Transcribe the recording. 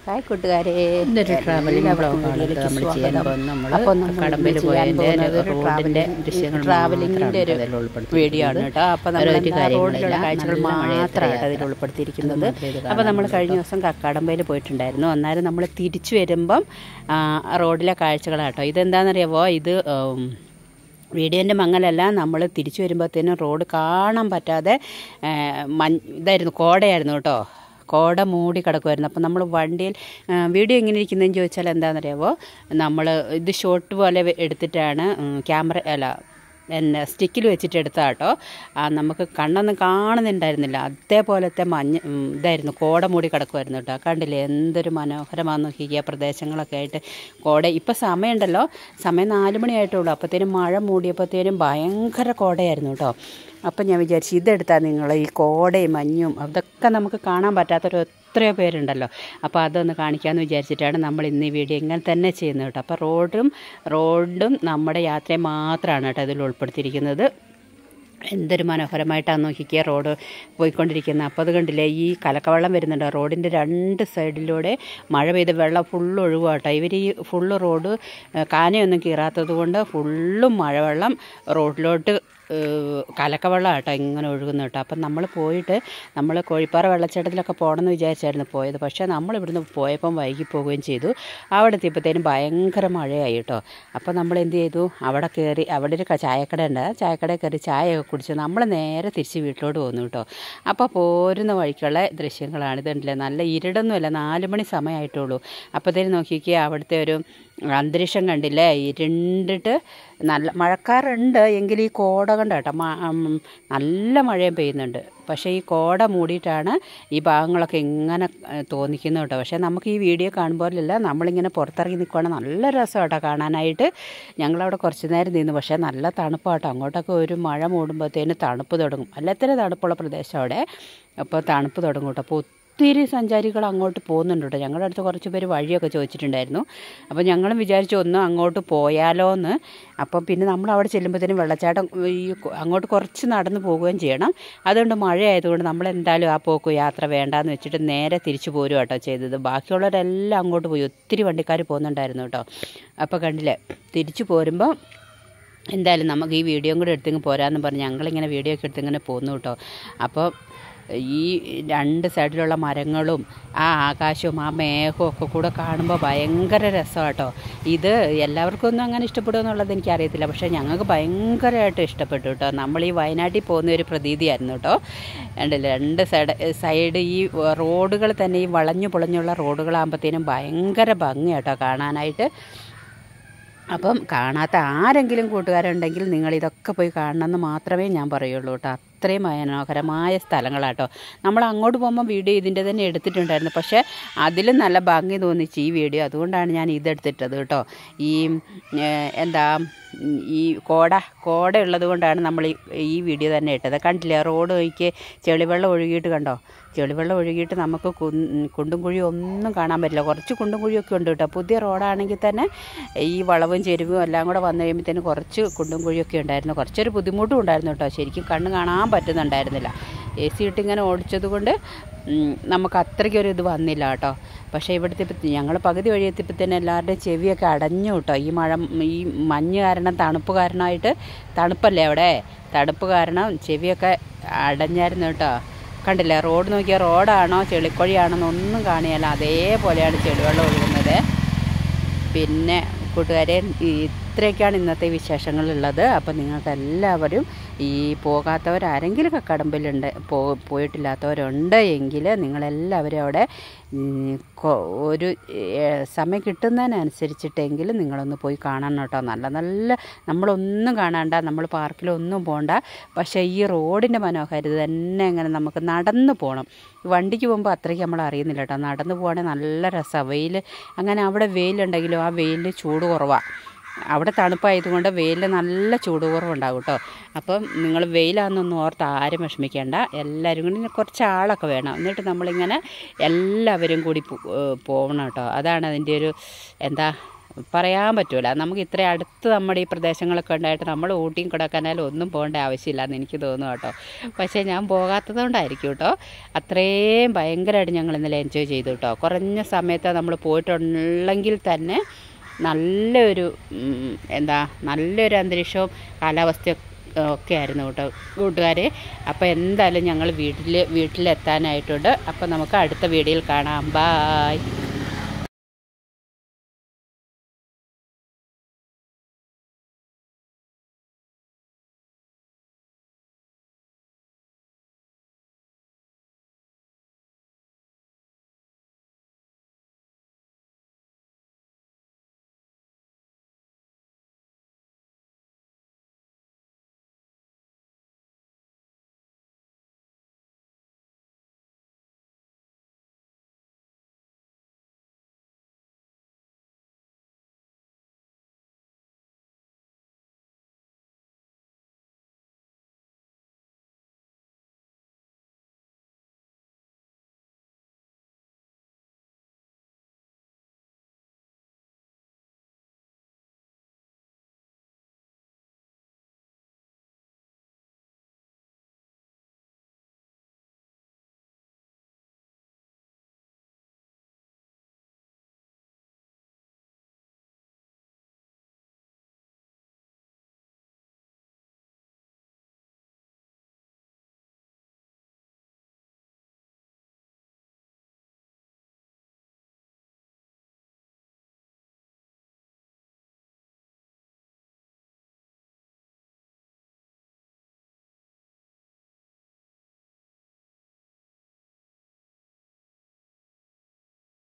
Hi കൂട്ടുകാരെ ഇതൊരു travelling എല്ലാവർക്കും ബ്ലോഗാണ് വീഡിയോയിലേക്ക് നമ്മൾ ചെയ്യാൻ സ്വാഗതം. പോകുന്നത് നമ്മൾ അപ്പോൾ നമ്മൾ കടമ്പിൽ ഇന്ന് ചെയ്യാൻ പോയതിൻ്റെ പോകുന്നത് ഒരു റോഡിൻ്റെ ട്രാവലിംഗ്- ദൃശ്യങ്ങൾ ട്രാവലിംഗിൻ്റെ മാത്രമാണ് ഒരു അതിൽ ഉൾപ്പെടുത്തിയിരിക്കുന്നത്. വീഡിയോ ആണ് കേട്ടോ അപ്പോൾ നമ്മൾ വേറെ ഒരു എന്താ കാര്യങ്ങളില്ല. റോഡിലുള്ള കാഴ്ചകൾ നല്ല മഴയത്ത് മാത്രമാണ് യാത്ര. അതിൽ ഉൾപ്പെടുത്തിയിരിക്കുന്നത് മാത്രമേ ഇത് അപ്പോൾ നമ്മൾ കാണാനുള്ളൂ കഴിഞ്ഞ ദിവസം കക്കാടമ്പയിൽ പോയിട്ടുണ്ടായിരുന്നു അന്നേരം നമ്മൾ തിരിച്ചു വരുമ്പം ആ, റോഡിലെ കാഴ്ചകളാട്ടോ ഇതെന്താണെന്നറിയാവോ ഇത് ഉം, വീഡിയോൻ്റെ മങ്ങലല്ല നമ്മൾ തിരിച്ചു വരുമ്പോഴത്തേനും റോഡ് കാണാൻ പറ്റാതെ ഏ, മഞ്ഞ് ഇതായിരുന്നു കോടയായിരുന്നു കേട്ടോ കോട മൂടി കിടക്കുമായിരുന്നു അപ്പം നമ്മൾ വണ്ടിയിൽ ആ, വീഡിയോ എങ്ങനെ ഇരിക്കുന്നതെന്ന് ചോദിച്ചാൽ എന്താണെന്നറിയാവോ നമ്മൾ ഇത് ഷോട്ട് പോലെ വെ- എടുത്തിട്ടാണ് ഉം, ക്യാമറ അല്ല എന്നെ സ്റ്റിക്കിൽ വെച്ചിട്ട് എടുത്താൽ കേട്ടോ നമുക്ക് കണ്ണൊന്നും കാണുന്നുണ്ടായിരുന്നില്ല അതേപോലത്തെ മഞ്ഞ് ഉം, ഇതായിരുന്നു കോട മൂടി കിടക്കുമായിരുന്നു കേട്ടോ കണ്ടില്ലേ എന്തൊരു മനോഹരമാണെന്ന് നോക്കിക്കുക പ്രദേശങ്ങളൊക്കെ ആയിട്ട് കോട ഇപ്പം സമയമുണ്ടല്ലോ സമയം നാല് മണിയായിട്ടുള്ളൂ അപ്പോഴത്തേനും മഴ മൂടിയപ്പോഴത്തേനും ഭയങ്കര കോടയായിരുന്നു കേട്ടോ അപ്പം ഞാൻ വിചാരിച്ചു ഇതെടുത്താൽ നിങ്ങൾ ഈ കോടയും മഞ്ഞും അതൊക്കെ നമുക്ക് കാണാൻ പറ്റാത്തൊരു എത്രയോ പേരുണ്ടല്ലോ അപ്പോൾ അതൊന്ന് കാണിക്കാമെന്ന് വിചാരിച്ചിട്ടാണ് നമ്മൾ ഇന്ന് ഈ വീഡിയോ ഇങ്ങനെ തന്നെ ചെയ്യുന്നത് കേട്ടോ അപ്പോൾ റോഡും റോഡും നമ്മുടെ യാത്രയും മാത്രമാണ് കേട്ടോ ഇതിൽ ഉൾപ്പെടുത്തിയിരിക്കുന്നത് എന്തൊരു മനോഹരമായിട്ടാണ് നോക്കിക്കുക റോഡ് പോയിക്കൊണ്ടിരിക്കുന്നത് അപ്പോൾ അത് കണ്ടില്ലേ ഈ കലക്കവെള്ളം വരുന്നുണ്ട് റോഡിൻ്റെ രണ്ട് സൈഡിലൂടെ മഴ പെയ്ത് വെള്ളം ഫുള്ള് ഒഴുകുകട്ടോ ഇവർ ഈ ഫുള്ള് റോഡ് ഏഹ്, കാനയൊന്നും കീറാത്തത് കൊണ്ട് ഫുള്ളും മഴവെള്ളം റോഡിലോട്ട് ഏഹ്, കലക്കവെള്ളം കേട്ടോ ഇങ്ങനെ ഒഴുകുന്നു കേട്ടോ അപ്പം നമ്മൾ പോയിട്ട് നമ്മൾ കോഴിപ്പാറ വെള്ളച്ചാട്ടത്തിലൊക്കെ പോകണമെന്ന് വിചാരിച്ചായിരുന്നു പോയത് പക്ഷേ നമ്മൾ ഇവിടുന്ന് പോയപ്പം വൈകി പോവുകയും ചെയ്തു അവിടെ എത്തിയപ്പോഴത്തേനും ഭയങ്കര മഴയായി കേട്ടോ അപ്പോൾ നമ്മൾ എന്ത് ചെയ്തു അവിടെ കയറി അവിടെ ഒരു ക- ചായക്കട ഉണ്ട് ആ ചായക്കടയിൽ കയറി ചായയൊക്കെ കുടിച്ച് നമ്മൾ നേരെ തിരിച്ച് വീട്ടിലോട്ട് പോന്നു കേട്ടോ അപ്പോൾ പോരുന്ന വഴിക്കുള്ള ദൃശ്യങ്ങളാണ് ഇതുണ്ടല്ലേ നല്ല ഇരുടൊന്നുമല്ല നാല് മണി സമയമായിട്ടുള്ളൂ അപ്പോഴത്തേനും നോക്കിക്കുക അവിടുത്തെ ഒരു അന്തരീക്ഷം കണ്ടില്ലേ ഇരുണ്ടിട്ട് നല്ല മഴക്കാറുണ്ട് എങ്കിൽ ഈ കോട കണ്ട കേട്ടോ മ- ഉം, നല്ല മഴയും പെയ്യുന്നുണ്ട് പക്ഷേ ഈ കോട മൂടിയിട്ടാണ് ഈ ഭാഗങ്ങളൊക്കെ ഇങ്ങനെ ഏഹ്, തോന്നിക്കുന്നത് കേട്ടോ പക്ഷേ നമുക്ക് ഈ വീഡിയോ കാണുമ്പോഴല്ല നമ്മളിങ്ങനെ പുറത്തിറങ്ങി നിൽക്കുവാണെങ്കിൽ നല്ല രസം കേട്ടോ കാണാനായിട്ട് ഞങ്ങളവിടെ കുറച്ച് നേരം നിന്നു പക്ഷേ നല്ല തണുപ്പാട്ടോ അങ്ങോട്ടൊക്കെ ഒരു മഴ മൂടുമ്പോഴത്തേന് തണുപ്പ് തുടങ്ങും അല്ലത്തിന് തണുപ്പുള്ള പ്രദേശം അവിടെ അപ്പോൾ തണുപ്പ് തുടങ്ങും കേട്ടോ അപ്പോൾ ഒത്തിരി സഞ്ചാരികൾ അങ്ങോട്ട് പോകുന്നുണ്ട് കേട്ടോ ഞങ്ങളുടെ അടുത്ത് കുറച്ച് പേര് വഴിയൊക്കെ ചോദിച്ചിട്ടുണ്ടായിരുന്നു അപ്പോൾ ഞങ്ങളും വിചാരിച്ചു ഒന്ന് അങ്ങോട്ട് പോയാലോ എന്ന് അപ്പം പിന്നെ നമ്മൾ അവിടെ ചെല്ലുമ്പോഴത്തേനും വെള്ളച്ചാട്ടം ഈ കൊ- അങ്ങോട്ട് കുറച്ച് നടന്ന് പോവുകയും ചെയ്യണം അതുകൊണ്ട് മഴ ആയതുകൊണ്ട് നമ്മൾ എന്തായാലും ആ പോക്ക് യാത്ര വേണ്ടാന്ന് വെച്ചിട്ട് നേരെ തിരിച്ചു പോരും കേട്ടോ ചെയ്തത് ബാക്കിയുള്ളവരെല്ലാം അങ്ങോട്ട് പോയി ഒത്തിരി വണ്ടിക്കാർ പോകുന്നുണ്ടായിരുന്നു കേട്ടോ അപ്പോൾ കണ്ടില്ലേ തിരിച്ചു പോരുമ്പോൾ എന്തായാലും നമുക്ക് ഈ വീഡിയോയും കൂടെ എടുത്തിങ്ങ് പോരാന്ന് പറഞ്ഞ് ഞങ്ങളിങ്ങനെ വീഡിയോ ഒക്കെ എടുത്തിങ്ങനെ പോന്നു കേട്ടോ അപ്പോൾ ഈ രണ്ട് സൈഡിലുള്ള മരങ്ങളും ആ ആകാശവും ആ മേഘവും ഒക്കെ കൂടെ കാണുമ്പോൾ ഭയങ്കര രസമാണ് കേട്ടോ ഇത് എല്ലാവർക്കും ഒന്നും അങ്ങനെ ഇഷ്ടപ്പെടുമെന്നുള്ളത് എനിക്കറിയത്തില്ല പക്ഷേ ഞങ്ങൾക്ക് ഭയങ്കരമായിട്ട് ഇഷ്ടപ്പെട്ടു കേട്ടോ നമ്മൾ ഈ വയനാട്ടിൽ പോകുന്ന ഒരു പ്രതീതിയായിരുന്നു കേട്ടോ ഉണ്ടല്ലേ രണ്ട് സൈഡ് സൈഡ് ഈ റോഡുകൾ തന്നെ ഈ വളഞ്ഞു പൊളഞ്ഞുള്ള റോഡുകളാകുമ്പോഴത്തേനും ഭയങ്കര ഭംഗിയാട്ടോ കാണാനായിട്ട് അപ്പം കാണാത്ത ആരെങ്കിലും കൂട്ടുകാരുണ്ടെങ്കിൽ നിങ്ങൾ ഇതൊക്കെ പോയി കാണണമെന്ന് മാത്രമേ ഞാൻ പറയുള്ളൂ കേട്ടോ അത്രയും മനോഹരമായ സ്ഥലങ്ങളാട്ടോ നമ്മൾ അങ്ങോട്ട് പോകുമ്പോൾ വീഡിയോ ഇതിൻ്റെ തന്നെ എടുത്തിട്ടുണ്ടായിരുന്നു പക്ഷേ അതിലും നല്ല ഭംഗി തോന്നിച്ച് ഈ വീഡിയോ അതുകൊണ്ടാണ് ഞാൻ ഇതെടുത്തിട്ടത് കേട്ടോ ഈ ഏഹ്, എന്താ ഉം, ഈ കോട കോട ഉള്ളത് കൊണ്ടാണ് നമ്മൾ ഈ- ഈ വീഡിയോ തന്നെ ഇട്ടത് കണ്ടില്ലേ റോഡ് ഒഴിക്ക് ചെളിവെള്ളം ഒഴുകിയിട്ട് കണ്ടോ ചെളിവെള്ളം ഒഴുകിയിട്ട് നമുക്ക് കുൻ- കുണ്ടും കുഴിയും ഒന്നും കാണാൻ പറ്റില്ല കുറച്ച് കുണ്ടും കുഴിയൊക്കെ ഉണ്ട് കേട്ടോ പുതിയ റോഡാണെങ്കിൽ തന്നെ ഈ വളവും ചെരുവും എല്ലാം കൂടെ വന്നു കഴിയുമ്പോഴത്തേന് കുറച്ച് കുണ്ടും കുഴിയൊക്കെ ഉണ്ടായിരുന്നു കുറച്ചൊരു ബുദ്ധിമുട്ടും ഉണ്ടായിരുന്നു കേട്ടോ ശരിക്കും കണ്ണ് കാണാൻ പറ്റുന്നുണ്ടായിരുന്നില്ല എ സി ഇട്ട് ഇങ്ങനെ ഓടിച്ചത് കൊണ്ട് ഉം, നമുക്ക് അത്രയ്ക്കൊരു ഇത് വന്നില്ല കേട്ടോ പക്ഷേ ഇവിടുത്തെ ഇപ്പം ഞങ്ങൾ പകുതി വഴി എത്തിയപ്പോൾ തന്നെ എല്ലാവരുടെയും ചെവിയൊക്കെ അടഞ്ഞു കേട്ടോ ഈ മഴ ഈ മഞ്ഞ് കാരണം തണുപ്പ് കാരണമായിട്ട് തണുപ്പല്ലേ അവിടെ തണുപ്പ് കാരണം ചെവിയൊക്കെ അടഞ്ഞായിരുന്നു കേട്ടോ കണ്ടില്ലേ റോഡ് നോക്കിയാൽ റോഡാണോ ചെളിക്കൊഴിയാണോ എന്നൊന്നും കാണിയല്ല അതേപോലെയാണ് ചെളിവെള്ളം ഒഴുകുന്നത് പിന്നെ കൂട്ടുകാരെ ഇത്രയൊക്കെയാണ് ഇന്നത്തെ വിശേഷങ്ങളുള്ളത് അപ്പം നിങ്ങൾക്ക് എല്ലാവരും ഈ പോകാത്തവരാരെങ്കിലും കക്കടമ്പിലുണ്ട് പോ പോയിട്ടില്ലാത്തവരുണ്ട് എങ്കിൽ നിങ്ങളെല്ലാവരും അവിടെ ഉം, കൊ- ഒരു ഏഹ്, സമയം കിട്ടുന്നതിനനുസരിച്ചിട്ടെങ്കിലും നിങ്ങളൊന്ന് പോയി കാണണം കേട്ടോ നല്ല നല്ല നമ്മളൊന്നും കാണണ്ട നമ്മൾ പാർക്കിലൊന്നും പോകണ്ട പക്ഷേ ഈ റോഡിൻ്റെ മനോഹാരിത തന്നെ അങ്ങനെ നമുക്ക് നടന്നു പോകണം വണ്ടിക്ക് പോകുമ്പോൾ അത്രയ്ക്ക് നമ്മൾ അറിയുന്നില്ല കേട്ടോ നടന്നു പോകണമെങ്കിൽ നല്ല രസമാണ് വെയിൽ അങ്ങനെ അവിടെ വെയിലുണ്ടെങ്കിലും ആ വെയിലിന് ചൂട് കുറവാണ് അവിടെ തണുപ്പായതുകൊണ്ട് വെയിലിൽ നല്ല ചൂട് കുറവുണ്ടാകും കേട്ടോ അപ്പം നിങ്ങൾ വെയിലാണെന്നൊന്നും ഓർത്ത് ആരും വിഷമിക്കേണ്ട എല്ലാവരും കൂടി കുറച്ച് ആളൊക്കെ വേണം എന്നിട്ട് നമ്മളിങ്ങനെ എല്ലാവരും കൂടി പോ- ഏഹ് പോകണം കേട്ടോ അതാണ് അതിൻ്റെ ഒരു എന്താ പറയാൻ പറ്റൂല നമുക്ക് ഇത്രയും അടുത്ത് നമ്മുടെ ഈ പ്രദേശങ്ങളൊക്കെ ഉണ്ടായിട്ട് നമ്മൾ ഊട്ടിയും കൊടക്കനാലും ഒന്നും പോകേണ്ട ആവശ്യമില്ല എന്ന് എനിക്ക് തോന്നുന്നു കേട്ടോ പക്ഷേ ഞാൻ പോകാത്തത് കൊണ്ടായിരിക്കും കേട്ടോ അത്രയും ഭയങ്കരമായിട്ട് ഞങ്ങൾ ഇന്നലെ എൻജോയ് ചെയ്തു കേട്ടോ കുറഞ്ഞ സമയത്ത് നമ്മൾ പോയിട്ടുള്ളെങ്കിൽ തന്നെ നല്ലൊരു ഉം, എന്താ നല്ലൊരു അന്തരീക്ഷവും കാലാവസ്ഥയും ഒക്കെ ആയിരുന്നു കേട്ടോ കൂട്ടുകാരെ അപ്പോൾ എന്തായാലും ഞങ്ങൾ വീട്ടിൽ വീട്ടിലെത്താനായിട്ടുണ്ട് അപ്പോൾ നമുക്ക് അടുത്ത വീഡിയോയിൽ കാണാം ബായ്